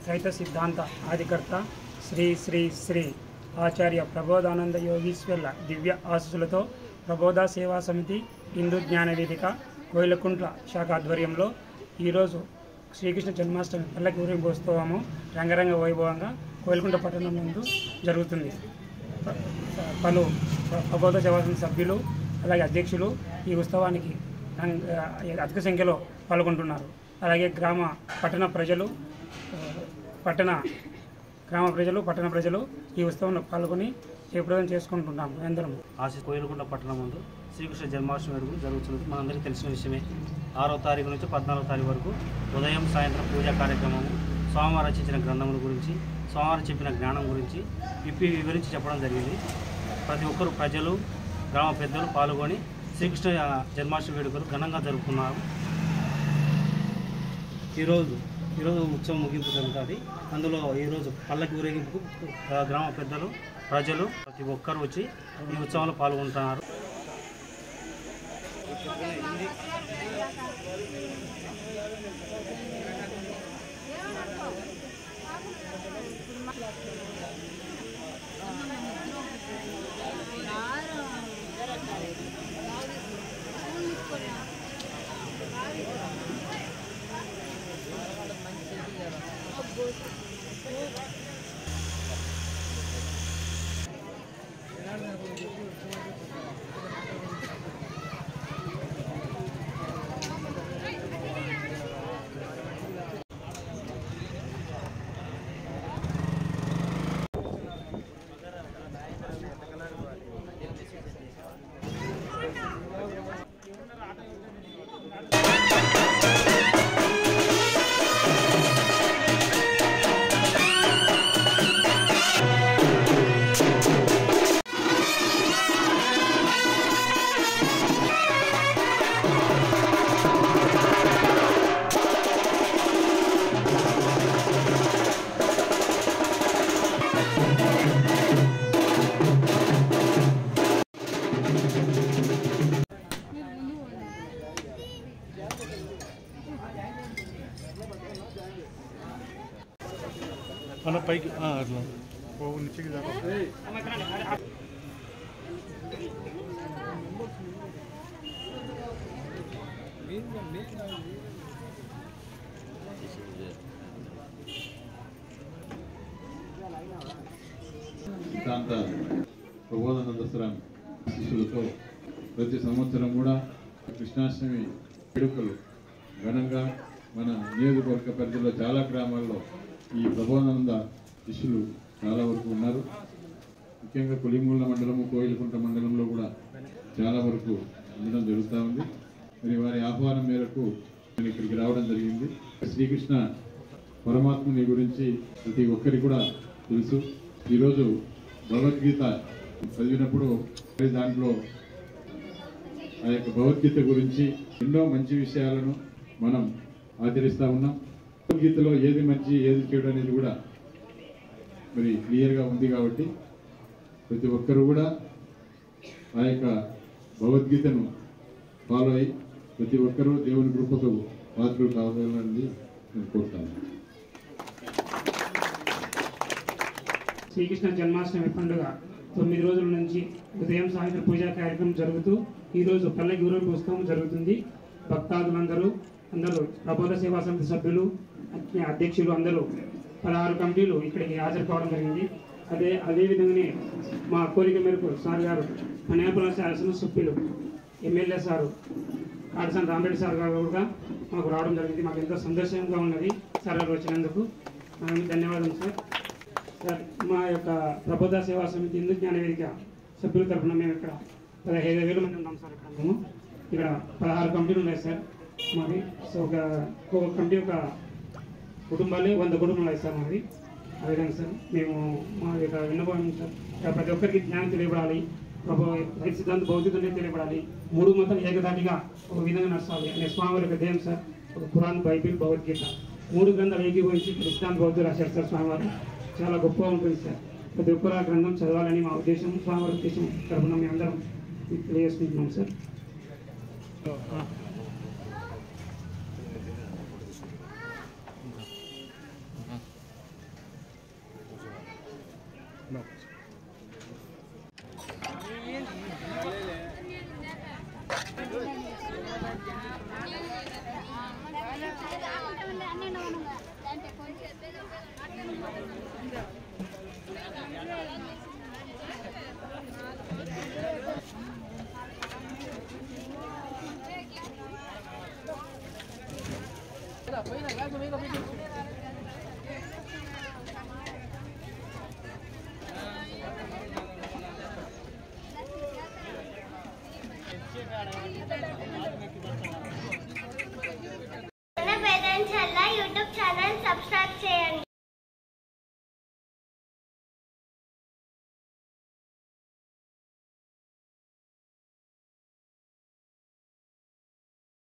ద్వైత సిద్ధాంత ఆదికర్త శ్రీ శ్రీ శ్రీ ఆచార్య ప్రబోధానంద యోగీశ్వర్ల దివ్య ఆశీస్సులతో ప్రబోధ సేవా సమితి హిందూ జ్ఞాన వేదిక కోయిలకుంట్ల శాఖ ఆధ్వర్యంలో ఈరోజు శ్రీకృష్ణ జన్మాష్టమి పల్లకి ఊరేగింపు ఉత్సవము రంగరంగ వైభవంగా కోయిలకుంట పట్టణం నందు జరుగుతుంది ప- పలు ప్రబోధ సేవా సమితి సభ్యులు అలాగే అధ్యక్షులు ఈ ఉత్సవానికి రంగ- అధిక సంఖ్యలో పాల్గొంటున్నారు అలాగే గ్రామ పట్టణ ప్రజలు ఆ, పట్టణ గ్రామ ప్రజలు పట్టణ ప్రజలు ఈ ఉత్సవంలో పాల్గొని జయప్రదం చేసుకుంటున్నాము అందరం ఆశి కోయిలకుంట పట్టణం ముందు శ్రీకృష్ణ జన్మాష్టమి వేడుకలు జరుగుతున్నది మనందరికీ తెలిసిన విషయమే ఆరో తారీఖు నుంచి పద్నాలుగో తారీఖు వరకు ఉదయం సాయంత్రం పూజా కార్యక్రమము స్వామివారు రచించిన గ్రంథముల గురించి స్వామివారు చెప్పిన జ్ఞానం గురించి విప్పి వివరించి చెప్పడం జరిగింది ప్రతి ఒక్కరు ప్రజలు గ్రామ పెద్దలు పాల్గొని శ్రీకృష్ణ జన్మాష్టమి వేడుకలు ఘనంగా జరుపుకున్నారు ఈరోజు ఈరోజు ఉత్సవం ముగింపు జరుగుతుంది అందులో ఈరోజు పల్లకి ఊరేగింపుకు ఆ, గ్రామ పెద్దలు ప్రజలు ప్రతి ఒక్కరు వచ్చి ఈ ఉత్సవంలో పాల్గొంటున్నారు అన్న పైకి ఆ, అట్లా ఓ నిచ్చికి జరగ సిద్ధాంత ప్రబోధానందస్వరం శిష్యులతో ప్రతి సంవత్సరం కూడా కృష్ణాష్టమి వేడుకలు ఘనంగా మన నియోజకవర్గ పరిధిలో చాలా గ్రామాల్లో ఈ ప్రబోధానంద శిష్యులు చాలా వరకు ఉన్నారు ముఖ్యంగా కొలిమూల మండలము కోయిలకుంట మండలంలో కూడా చాలా వరకు ఉండడం జరుగుతూ ఉంది మరి వారి ఆహ్వానం మేరకు నేను ఇక్కడికి రావడం జరిగింది శ్రీకృష్ణ పరమాత్ముని గురించి ప్రతి ఒక్కరికి కూడా తెలుసు ఈరోజు భగవద్గీత చదివినప్పుడు మరి దాంట్లో ఆ యొక్క భగవద్గీత గురించి ఎన్నో మంచి విషయాలను మనం ఆచరిస్తూ ఉన్నాం భగవద్గీతలో ఏది మంచి ఏది చెడు అనేది కూడా మరి క్లియర్గా ఉంది కాబట్టి ప్రతి ఒక్కరు కూడా ఆ యొక్క భగవద్గీతను ఫాలో అయ్యి ప్రతి ఒక్కరూ దేవుని కృపకు పాత్రలు కావాలని నేను కోరుతాను శ్రీకృష్ణ జన్మాష్టమి పండుగ తొమ్మిది రోజుల నుంచి ఉదయం సాయంత్రం పూజా కార్యక్రమం జరుగుతూ ఈరోజు పల్లె ఊరేగింపు ఉత్సవం జరుగుతుంది భక్తాదులందరూ అందరూ ప్రబోధ సేవా సమితి సభ్యులు అధ్య- అధ్యక్షులు అందరూ పదహారు కమిటీలు ఇక్కడికి హాజరు కావడం జరిగింది అదే అదేవిధంగానే మా కోరిక మేరకు సార్ గారు మనేపురం శాసన సభ్యులు MLA sir Kadasani Ramareddy sir గారు కూడా మాకు రావడం జరిగింది మాకు ఎంతో సంతోషంగా ఉన్నది సార్ గారు వచ్చినందుకు ఆ, ధన్యవాదాలు సార్ సార్ మా యొక్క ప్రబోధ సేవా సమితి హిందూ జ్ఞాన వేదిక సభ్యుల తరఫున మేము ఇక్కడ పదహైదు వేల మంది ఉన్నాం సార్ ఇక్కడ మేము ఇక్కడ పదహారు కమిటీలు ఉన్నాయి సార్ మాది సో ఒక ఒక కమిటీ ఒక కుటుంబాలే వంద కుటుంబాలు ఉన్నాయి సార్ మాది ఆ విధంగా సార్ మేము మా యొక్క విన్నపం సార్ ఇక్కడ ప్రతి ఒక్కరికి జ్ఞానం తెలియబడాలి ప్రభు రైతు సిద్ధాంత భౌతికంగా తెలియబడాలి మూడు మతం ఏకదాటిగా ఒక విధంగా నడచాలి అనే స్వామి యొక్క దేయం సార్ ఒక పురాణ బైబిల్ భగవద్గీత మూడు గ్రంథాలు ఏకీభవించి సిద్ధాంత బౌద్ధులు రాశారు సార్ స్వామివారు చాలా గొప్పగా ఉంటుంది సార్ ప్రతి ఒక్కరు ఆ గ్రంథం చదవాలని మా ఉద్దేశం స్వామివారి ఉద్దేశం తరఫున మేము అందరం తెలియజేసుకుంటున్నాం సార్ పేరెంట్స్ అలా యూట్యూబ్ ఛానల్ సబ్స్క్రైబ్ చేయండి